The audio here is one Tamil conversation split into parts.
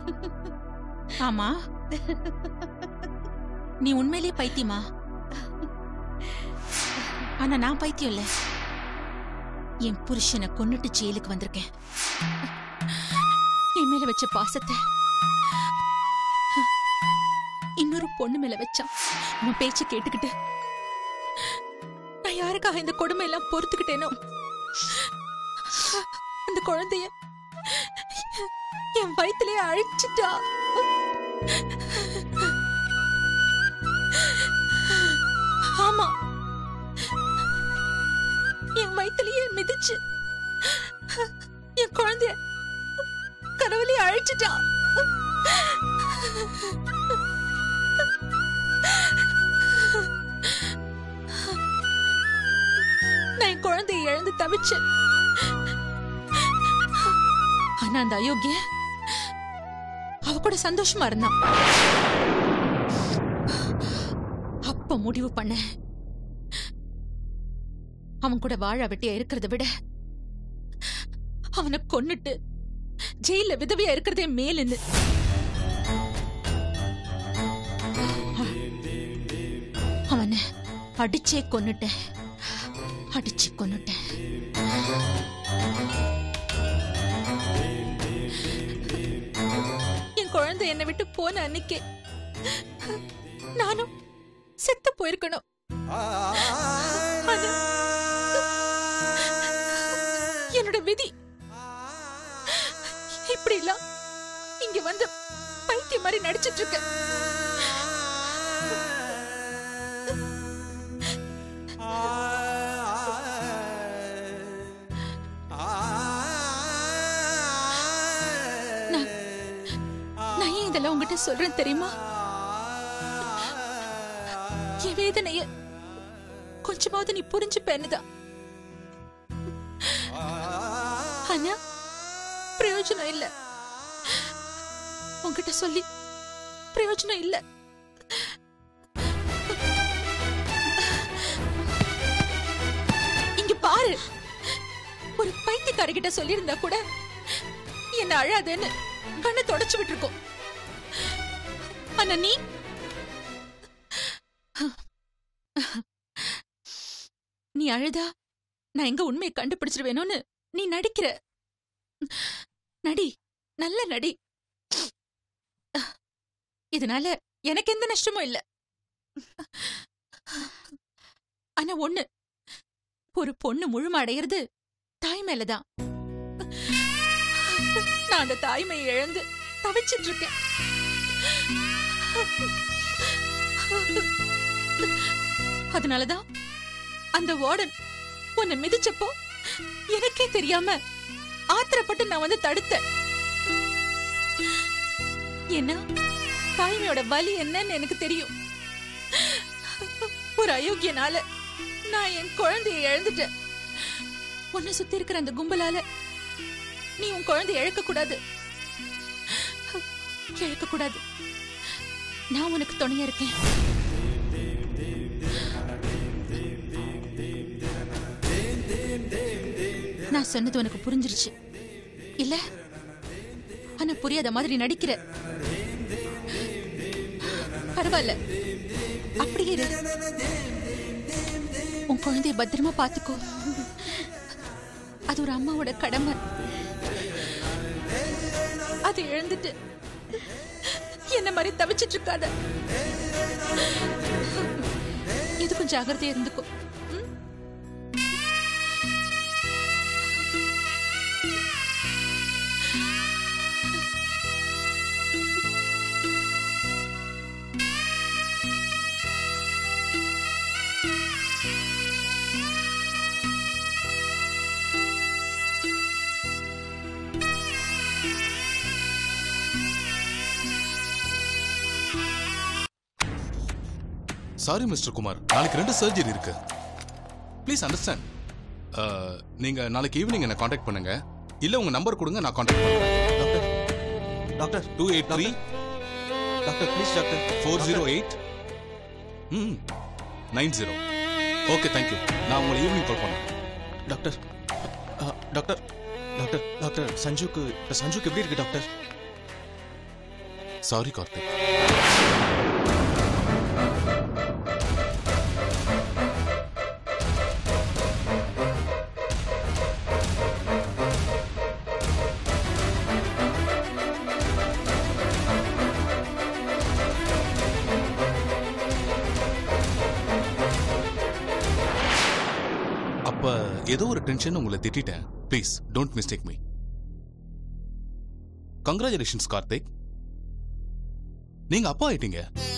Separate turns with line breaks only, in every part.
ஆமா நீ உண்மையிலேயே பைத்தியமா ஆனா நான் பைத்தியம் இல்ல என் புருஷனை கொன்னுட்டு ஜெயிலுக்கு வந்திருக்கேன் என் மேல வச்ச பாசத்தை இன்னொரு பொண்ணு மேல வச்சான் அவன் பேச்ச கேட்டுக்கிட்டு நான் யாருக்காக இந்த கொடுமை எல்லாம் பொறுத்துக்கிட்டேனோ அந்த குழந்தைய என் வயித்திலே அழிச்சிட்டா ஆமா என் வயித்திலேயே மிதிச்சு என் குழந்தைய கனவுலயே அழிச்சிட்டா நான் என் குழந்தைய இழந்து தவிச்சேன் ஆனா அந்த அயோக்கிய அவ கூட சந்தோஷமா இருந்தான் அப்ப முடிவு பண்ண அவன் கூட வாழ வெட்டியா இருக்கிறத விட அவனை கொன்னுட்டு ஜெயில விதவியா இருக்கிறதே மேலுன்னு அவனை அடிச்சே கொன்னுட்டேன் அடிச்சு கொன்னுட்டேன் என் குழந்தை என்னை விட்டு போன அன்னைக்கே நானும் செத்து போயிருக்கணும் ஆனா, என்னோட விதி இப்படி எல்லாம் இங்க வந்து பைத்தியம் மாதிரி நடிச்சிட்டு இருக்க நான் நான் ஏன் இதெல்லாம் உங்ககிட்ட சொல்றேன் தெரியுமா என் வேதனைய கொஞ்சமாவது நீ புரிஞ்சுப்பேன்னுதான் ஆனா பிரயோஜனம் இல்ல உன்கிட்ட சொல்லி பிரயோஜனம் இல்ல இங்க பாரு ஒரு பைத்தியக்காரகிட்ட சொல்லியிருந்தா கூட என்ன அழாதேன்னு கண்ணை தொடச்சு விட்டுருக்கோம் ஆனா நீ நீ அழுதா நான் எங்க உண்மையை கண்டுபிடிச்சிருவேணும்னு நீ நடிக்கிற நடி நல்ல நடி இதனால எனக்கு எந்த நஷ்டமும் இல்ல ஆனா ஒண்ணு ஒரு பொண்ணு முழுமை அடையிறது தாய் மேலதான் நான் அந்த தாய்மையை இழந்து தவிச்சிட்டு இருக்கேன் அதனாலதான் அந்த வார்டன் உன்னை மிதிச்சப்போ எனக்கே தெரியாம ஆத்திரப்பட்டு நான் வந்து தடுத்தேன் ஏன்னா தாய்மையோட வலி என்னன்னு எனக்கு தெரியும் ஒரு அயோக்கியனால நான் என் குழந்தையை இழந்துட்டேன் உன்னை சுத்தி இருக்கிற அந்த கும்பலால நீ உன் குழந்தைய இழக்க கூடாது இழக்க கூடாது நான் உனக்கு துணையா இருக்கேன் நான் சொன்னது உனக்கு புரிஞ்சிருச்சு இல்ல ஆனா புரியாத மாதிரி நடிக்கிற பரவாயில்ல அப்படியே இரு உன் குழந்தைய பத்திரமா பாத்துக்கோ அது ஒரு அம்மாவோட கடமை அதை இழந்துட்டு என்ன மாதிரி தவிச்சிட்டு இருக்காத எதுக்கும் ஜாகிரதையா இருந்துக்கோ ம்?
சாரி மிஸ்டர் குமார் நாளைக்கு ரெண்டு சர்ஜரி இருக்கு ப்ளீஸ் அண்டர்ஸ்டாண்ட் நீங்க நாளைக்கு ஈவினிங் என்ன காண்டாக்ட் பண்ணுங்க இல்ல உங்க நம்பர் கொடுங்க நான் காண்டாக்ட் பண்றேன்
doctor doctor
two eight three
doctor please doctor
four zero eight hmm nine zero okay thank you நான் உங்களை ஈவினிங் கால் பண்ணேன்
doctor uh, doctor doctor doctor சஞ்சுக்கு சஞ்சுக்கு எப்படி இருக்கு டாக்டர்
சாரி கார்த்திக் அப்ப ஏதோ ஒரு டென்ஷன் உங்களை திட்டிட்டேன் please don't mistake me congratulations Karthik நீங்க அப்பா ஆயிட்டீங்க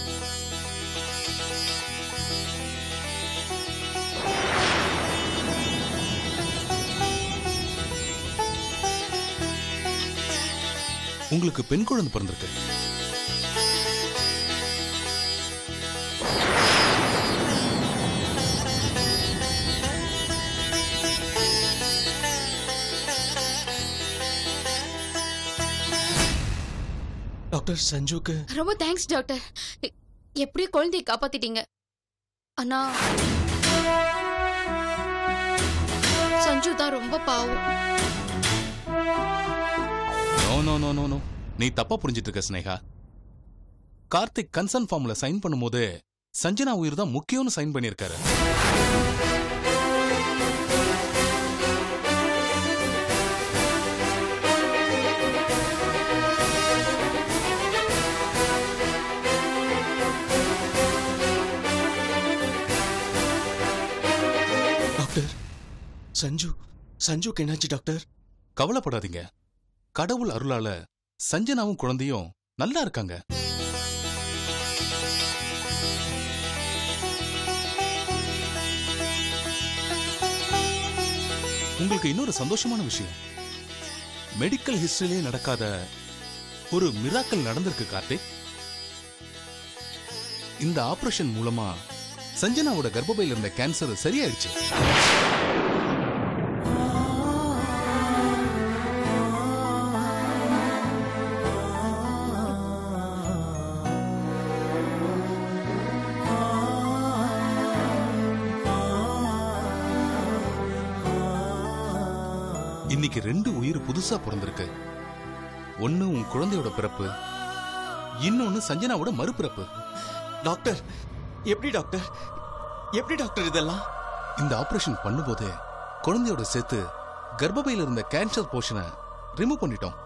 உங்களுக்கு பெண் குழந்தை பிறந்திருக்கு
டாக்டர் சஞ்சுக்கு
ரொம்ப தேங்க்ஸ் டாக்டர் எ- எப்படியோ குழந்தையை காப்பாத்திட்டீங்க ஆனா சஞ்சு தான் ரொம்ப பாவம்
no no no no no நீ தப்பா புரிஞ்சிட்டு இருக்க ஸ்னேகா கார்த்திக் கன்சர்ன் ஃபார்ம்ல சைன் பண்ணும்போது சஞ்சனா உயிர் தான் முக்கியம்னு சைன் பண்ணியிருக்காரு
டாக்டர் சஞ்சு சஞ்சுக்கு என்னாச்சு டாக்டர்
கவலைப்படாதீங்க கடவுள் அருளால சஞ்சனாவும் குழந்தையும் நல்லா இருக்காங்க உங்களுக்கு இன்னொரு சந்தோஷமான விஷயம் மெடிக்கல் ஹிஸ்டரியிலே நடக்காத ஒரு மிராக்கல் நடந்திருக்கு கார்த்திக் இந்த ஆபரேஷன் மூலமா சஞ்சனாவோட கர்ப்பப்பையில இருந்த கேன்சர் சரியாயிடுச்சு இன்னைக்கு ரெண்டு உயிர் புதுசா பிறந்திருக்கு ஒன்னு உன் குழந்தையோட பிறப்பு இன்னொன்னு சஞ்சனாவோட மறுபிறப்பு
டாக்டர் எப்படி டாக்டர் எப்படி டாக்டர் இதெல்லாம்
இந்த ஆபரேஷன் பண்ணும்போதே குழந்தையோட சேர்த்து கர்ப்பப்பையில இருந்த கேன்சர் போர்ஷனை ரிமூவ் பண்ணிட்டோம்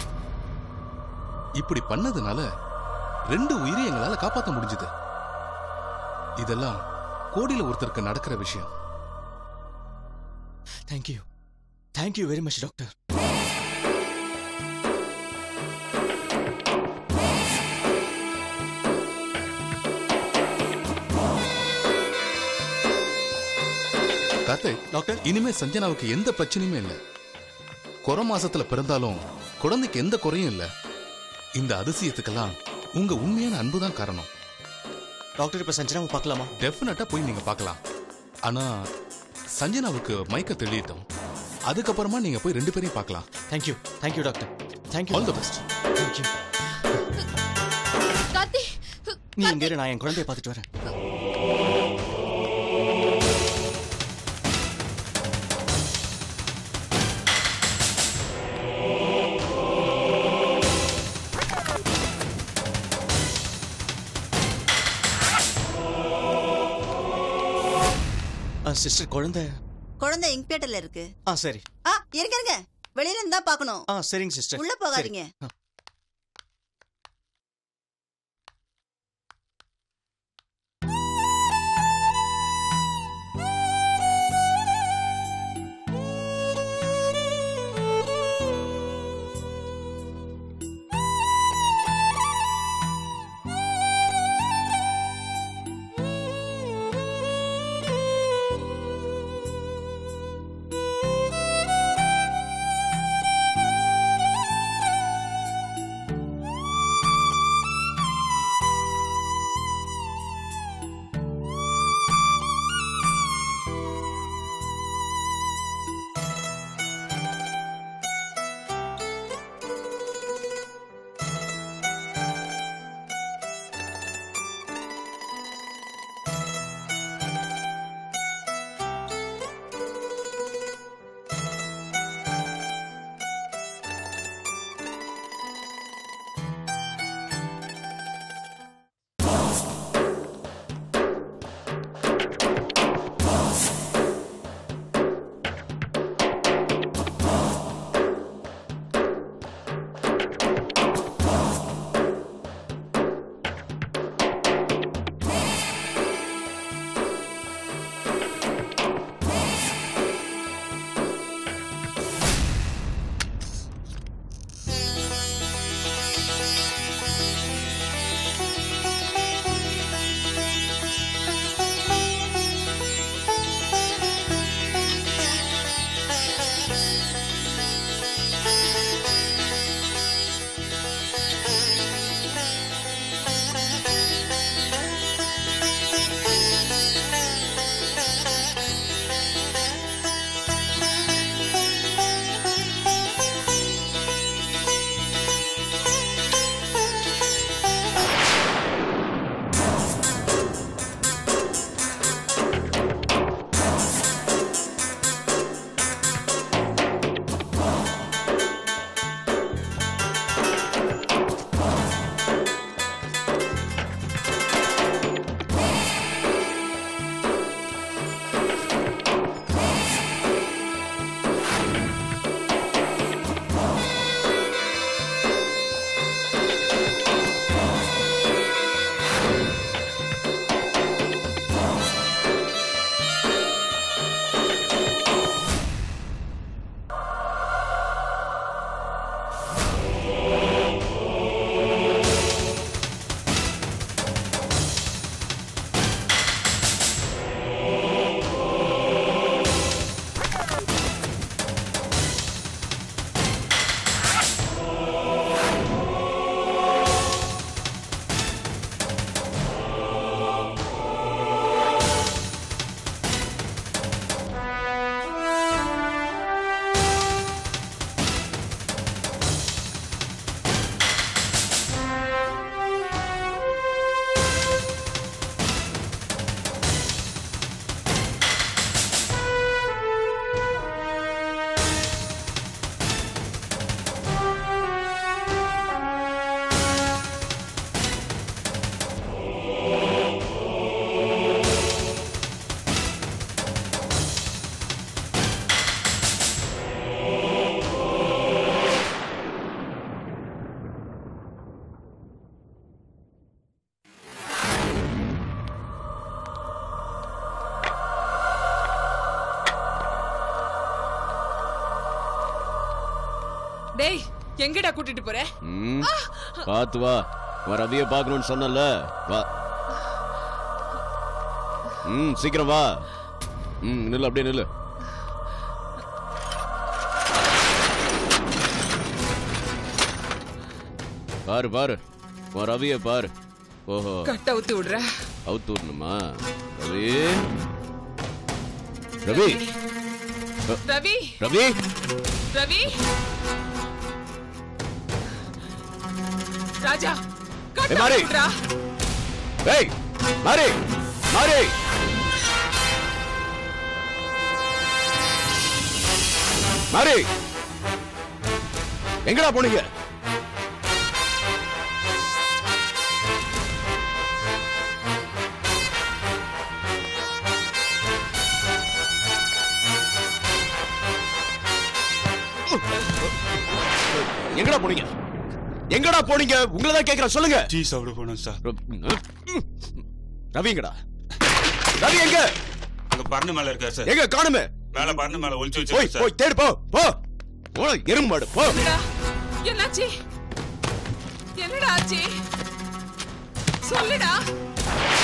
இப்படி பண்ணதுனால ரெண்டு உயிரை எங்களால காப்பாத்த முடிஞ்சது இதெல்லாம் கோடியில ஒருத்தருக்கு நடக்கிற விஷயம்
thank you thank you very much doctor
Karthik
doctor
இனிமே சஞ்சனாவுக்கு எந்த பிரச்சனையுமே இல்ல குறை மாசத்துல பிறந்தாலும் குழந்தைக்கு எந்த குறையும் இல்ல இந்த அதிசயத்துக்கெல்லாம் உங்க உண்மையான அன்புதான் காரணம்
டாக்டர் இப்ப சஞ்சனாவை பார்க்கலாமா
டெஃபினட்டா போய் நீங்க பார்க்கலாம் ஆனா சஞ்சனாவுக்கு மயக்க தெளியட்டும் அதுக்கப்புறமா நீங்க போய் ரெண்டு பேரையும் பார்க்கலாம்
thank you thank you doctor thank you
all the best
thank you
Karthi
நீ இங்க இரு நான் என் குழந்தைய பார்த்துட்டு வரேன் சிஸ்டர் குழந்தை
குழந்தை இன்குபேட்டர்ல இருக்கு
ஆ சரி
ஆ இருங்க இருங்க வெளியில இருந்தா பார்க்கணும்
ஆ சரிங்க சிஸ்டர்
உள்ள போகாதீங்க
எங்கடா கூட்டிட்டு போற
ம், பாத்து வா வா ரவிய பார்க்கணும்னு சொன்னல வா ம் சீக்கிரம் வா ம் நில்லு அப்படியே நில்லு பாரு பாரு உன் ரவிய பாரு ஓஹோ
கட்ட ஊத்தி விடுற
அவுத்து விடணுமா ரவி ரவி
ரவி
ரவி
ரவி ராஜா கட்ட
ஏய், மாறி.
ஊத்தி விடுறா
ஏய் மாறி மாறி மாறி எங்கடா போனீங்க எங்கடா போனீங்க எங்கடா போனீங்க உங்களை தான் கேக்குறேன் சொல்லுங்க
டீ சாப்பிட போனோம் சார்
ரவி எங்கடா ரவி எங்க
அங்க பறந்து மேல இருக்கா சார்
எங்க காணுமே
மேல பறந்து மேல ஒளிச்சு
போய்
வச்சிருக்கேன்
போய்
சார்
தேடு போ போ போ எறும்பு மாடு போ
என்னடா என்னாச்சு என்னடா ஆச்சு சொல்லுடா